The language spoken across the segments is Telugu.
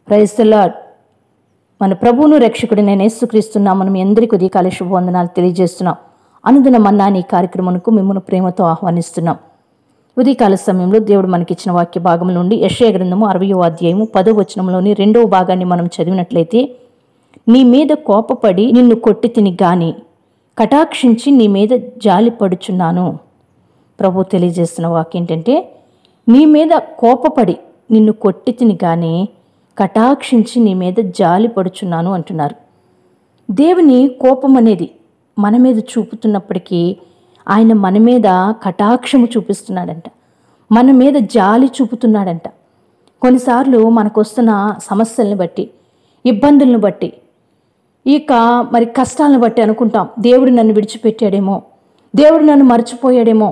క్రైస్తలాడ్ మన ప్రభువును రక్షకుడు నేను యేసుక్రీస్తున్నా మనం ఎందరికీ ఉదయకాల శుభవందనాలు తెలియజేస్తున్నాం అనుదిన మన్నా ఈ కార్యక్రమంకు మిమ్మల్ని ప్రేమతో ఆహ్వానిస్తున్నాం ఉదయకాల సమయంలో దేవుడు మనకిచ్చిన వాక్య భాగం నుండి యశయ గ్రంథము అరవయో అధ్యాయము పదో వచనంలోని రెండవ భాగాన్ని మనం చదివినట్లయితే నీ మీద కోపపడి నిన్ను కొట్టి తిని గాని కటాక్షించి నీ మీద జాలి పడుచున్నాను ప్రభు తెలియజేస్తున్న వాక్యం ఏంటంటే నీ మీద కోపపడి నిన్ను కొట్టి తిని గాని కటాక్షించి నీ మీద జాలి పడుచున్నాను అంటున్నారు దేవుని కోపం అనేది మన మీద చూపుతున్నప్పటికీ ఆయన మన మీద కటాక్షము చూపిస్తున్నాడంట మన మీద జాలి చూపుతున్నాడంట కొన్నిసార్లు మనకు వస్తున్న సమస్యల్ని బట్టి ఇబ్బందులను బట్టి ఇక మరి కష్టాలను బట్టి అనుకుంటాం దేవుడు నన్ను విడిచిపెట్టాడేమో దేవుడు నన్ను మర్చిపోయాడేమో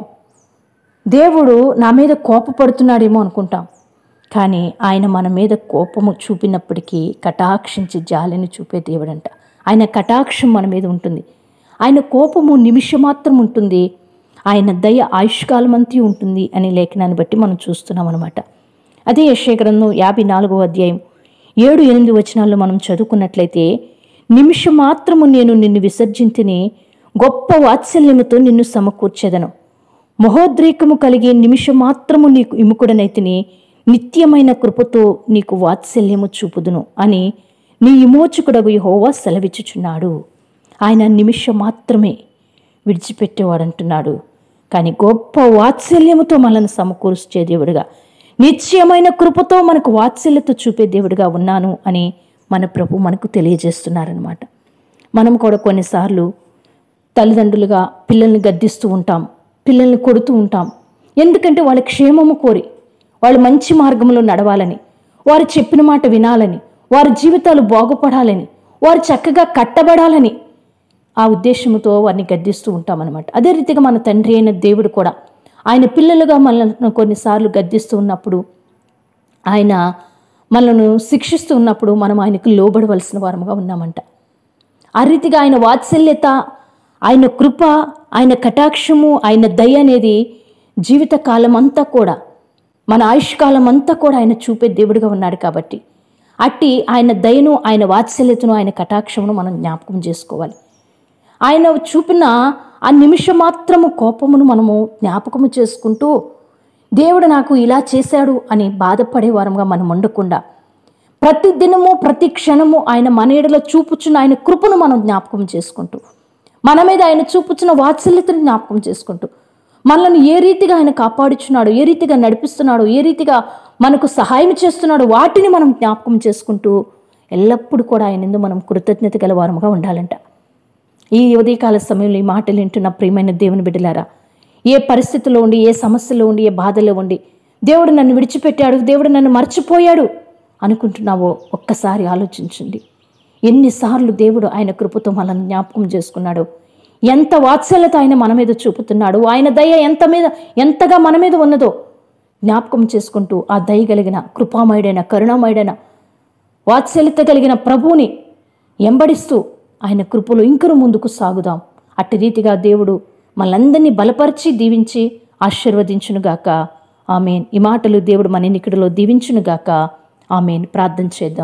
దేవుడు నా మీద కోపపడుతున్నాడేమో అనుకుంటాం కానీ ఆయన మన మీద కోపము చూపినప్పటికీ కటాక్షించి జాలిని చూపే దేవుడంట ఆయన కటాక్షం మన మీద ఉంటుంది ఆయన కోపము నిమిషమాత్రం ఉంటుంది ఆయన దయ ఆయుష్కాలమంతి ఉంటుంది అనే లేఖనాన్ని బట్టి మనం చూస్తున్నాం అనమాట అదే యశ్య గ్రంథం యాభై నాలుగో అధ్యాయం ఏడు ఎనిమిది వచనాల్లో మనం చదువుకున్నట్లయితే నిమిషం మాత్రము నేను నిన్ను విసర్జింతిని గొప్ప వాత్సల్యముతో నిన్ను సమకూర్చెదను మహోద్రేకము కలిగి నిమిషం మాత్రము నీకు ఇముకుడనైతిని నిత్యమైన కృపతో నీకు వాత్సల్యము చూపుదును అని నీ విమోచకుడగు యెహోవా సెలవిచ్చుచున్నాడు ఆయన నిమిషం మాత్రమే విడిచిపెట్టేవాడంటున్నాడు కానీ గొప్ప వాత్సల్యముతో మనల్ని సమకూర్చే దేవుడుగా నిత్యమైన కృపతో మనకు వాత్సల్యత చూపే దేవుడిగా ఉన్నాను అని మన ప్రభు మనకు తెలియజేస్తున్నారనమాట మనం కూడా కొన్నిసార్లు తల్లిదండ్రులుగా పిల్లల్ని గద్దిస్తూ ఉంటాం పిల్లల్ని కొడుతూ ఉంటాం ఎందుకంటే వాళ్ళ క్షేమము కోరి వాళ్ళు మంచి మార్గంలో నడవాలని వారు చెప్పిన మాట వినాలని వారి జీవితాలు బాగుపడాలని వారు చక్కగా కట్టబడాలని ఆ ఉద్దేశంతో వారిని గద్దిస్తూ ఉంటామన్నమాట అదే రీతిగా మన తండ్రి అయిన దేవుడు కూడా ఆయన పిల్లలుగా మనల్ని కొన్నిసార్లు గద్దిస్తూ ఉన్నప్పుడు ఆయన మనల్ని శిక్షిస్తూ ఉన్నప్పుడు మనం ఆయనకు లోబడవలసిన వారముగా ఉన్నామంట ఆ రీతిగా ఆయన వాత్సల్యత ఆయన కృప ఆయన కటాక్షము ఆయన దయ అనేది జీవిత కాలం అంతా కూడా మన ఆయుష్కాలం అంతా కూడా ఆయన చూపే దేవుడిగా ఉన్నాడు కాబట్టి అట్టి ఆయన దయను ఆయన వాత్సల్యతను ఆయన కటాక్షమును మనం జ్ఞాపకం చేసుకోవాలి ఆయన చూపిన ఆ నిమిషం మాత్రము కోపమును మనము జ్ఞాపకము చేసుకుంటూ దేవుడు నాకు ఇలా చేశాడు అని బాధపడే వారంగా మనం ఉండకుండా ప్రతి దినము ప్రతి క్షణము ఆయన మన ఎడలో చూపుచున్న ఆయన కృపను మనం జ్ఞాపకం చేసుకుంటూ మన మీద ఆయన చూపుచున్న వాత్సల్యతను జ్ఞాపకం చేసుకుంటూ మనల్ని ఏ రీతిగా ఆయన కాపాడుచున్నాడు ఏ రీతిగా నడిపిస్తున్నాడు ఏ రీతిగా మనకు సహాయం చేస్తున్నాడు వాటిని మనం జ్ఞాపకం చేసుకుంటూ ఎల్లప్పుడూ కూడా ఆయన ఎందు మనం కృతజ్ఞత గల వారముగా ఉండాలంట ఈ ఉదయకాల సమయంలో ఈ మాటలు వింటున్న ప్రియమైన దేవుని బిడ్డలారా ఏ పరిస్థితిలో ఉండి ఏ సమస్యలో ఉండి ఏ బాధలో ఉండి దేవుడు నన్ను విడిచిపెట్టాడు దేవుడు నన్ను మర్చిపోయాడు అనుకుంటున్నావో ఒక్కసారి ఆలోచించండి ఎన్నిసార్లు దేవుడు ఆయన కృపతో మనల్ని జ్ఞాపకం చేసుకున్నాడు ఎంత వాత్సల్యత ఆయన మన మీద చూపుతున్నాడు ఆయన దయ ఎంత మీద ఎంతగా మన మీద ఉన్నదో జ్ఞాపకం చేసుకుంటూ ఆ దయ కలిగిన కృపామయుడైన కరుణామయుడైన వాత్సల్యత కలిగిన ప్రభువుని ఎంబడిస్తూ ఆయన కృపలో ఇంకను ముందుకు సాగుదాం అట్టి రీతిగా దేవుడు మనందరినీ బలపరిచి దీవించి ఆశీర్వదించునుగాక ఆమెన్ ఈ మాటలు దేవుడు మన ఎన్నికడిలో దీవించునుగాక ఆమెన్ ప్రార్థన చేద్దాం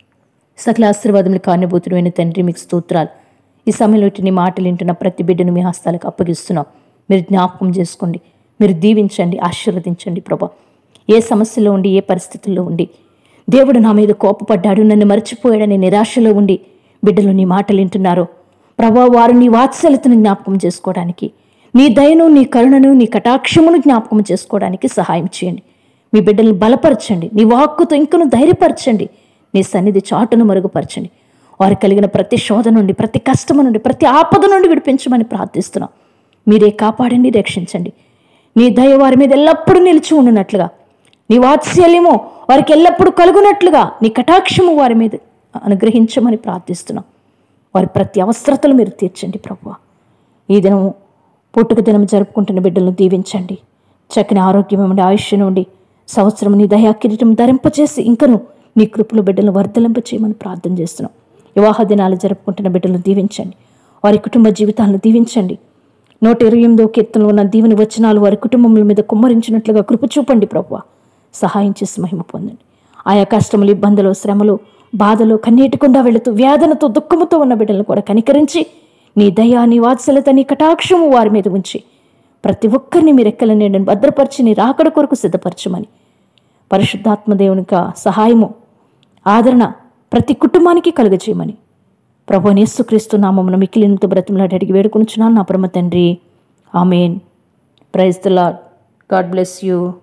సకల ఆశీర్వాదములు కానుభూతుడైన తండ్రి మీకు స్తోత్రాలు ఈ సమయంలో నీ మాటలు వింటున్న ప్రతి బిడ్డను మీ హస్తాలకు అప్పగిస్తున్నాం మీరు జ్ఞాపకం చేసుకోండి మీరు దీవించండి ఆశీర్వదించండి ప్రభా ఏ సమస్యలో ఉండి ఏ పరిస్థితుల్లో ఉండి దేవుడు నా మీద కోపపడ్డాడు నన్ను మర్చిపోయాడని నిరాశలో ఉండి బిడ్డలు నీ మాటలు వింటున్నారు ప్రభా వారు నీ వాత్సల్యతను జ్ఞాపకం చేసుకోవడానికి నీ దయను నీ కరుణను నీ కటాక్షమును జ్ఞాపకం చేసుకోవడానికి సహాయం చేయండి మీ బిడ్డలను బలపరచండి నీ వాక్కుతో ఇంకను ధైర్యపరచండి నీ సన్నిధి చాటును మరుగుపరచండి వారికి కలిగిన ప్రతి శోధ నుండి ప్రతి కష్టము నుండి ప్రతి ఆపద నుండి విడిపించమని ప్రార్థిస్తున్నాం మీరే కాపాడండి రక్షించండి నీ దయ వారి మీద ఎల్లప్పుడూ నిలిచి ఉండునట్లుగా నీ వాత్సల్యము వారికి ఎల్లప్పుడూ కలుగునట్లుగా నీ కటాక్షము వారి మీద అనుగ్రహించమని ప్రార్థిస్తున్నాం వారి ప్రతి అవసరతలు మీరు తీర్చండి ప్రభు ఈ దినము పుట్టుక దినం జరుపుకుంటున్న బిడ్డలను దీవించండి చక్కని ఆరోగ్యం నుండి ఆయుష్ నుండి సంవత్సరం నీ దయా కిరీటం ధరింపచేసి ఇంకను నీ కృపలు బిడ్డలను వర్ధలింప చేయమని ప్రార్థన చేస్తున్నాం వివాహ దినాలు జరుపుకుంటున్న బిడ్డలను దీవించండి వారి కుటుంబ జీవితాలను దీవించండి నూట ఇరవై ఎనిమిదో కీర్తనలో ఉన్న దీవెని వచనాలు వారి కుటుంబముల మీద కుమ్మరించినట్లుగా కృప చూపండి ప్రభు సహాయం చేసి మహిమ పొందండి ఆయా కష్టములు ఇబ్బందులు శ్రమలు బాధలు కన్నీటికుండా వెళుతూ వేదనతో దుఃఖముతో ఉన్న బిడ్డలను కూడా కనికరించి నీ దయా నీ వాత్సలత నీ కటాక్షము వారి మీద ఉంచి ప్రతి ఒక్కరిని మీరు ఎక్కల నేను భద్రపరిచి నీ రాకడ కొరకు సిద్ధపరచమని పరిశుద్ధాత్మ దేవునిక సహాయము ఆదరణ ప్రతి కుటుంబానికి కలుగజేయమని ప్రభు యేసుక్రీస్తు నామమున మిక్కిలినంత బ్రతిమలాడి అడిగి వేడుకొనుచున్నాను నా పరమ తండ్రి amen praise the Lord God bless you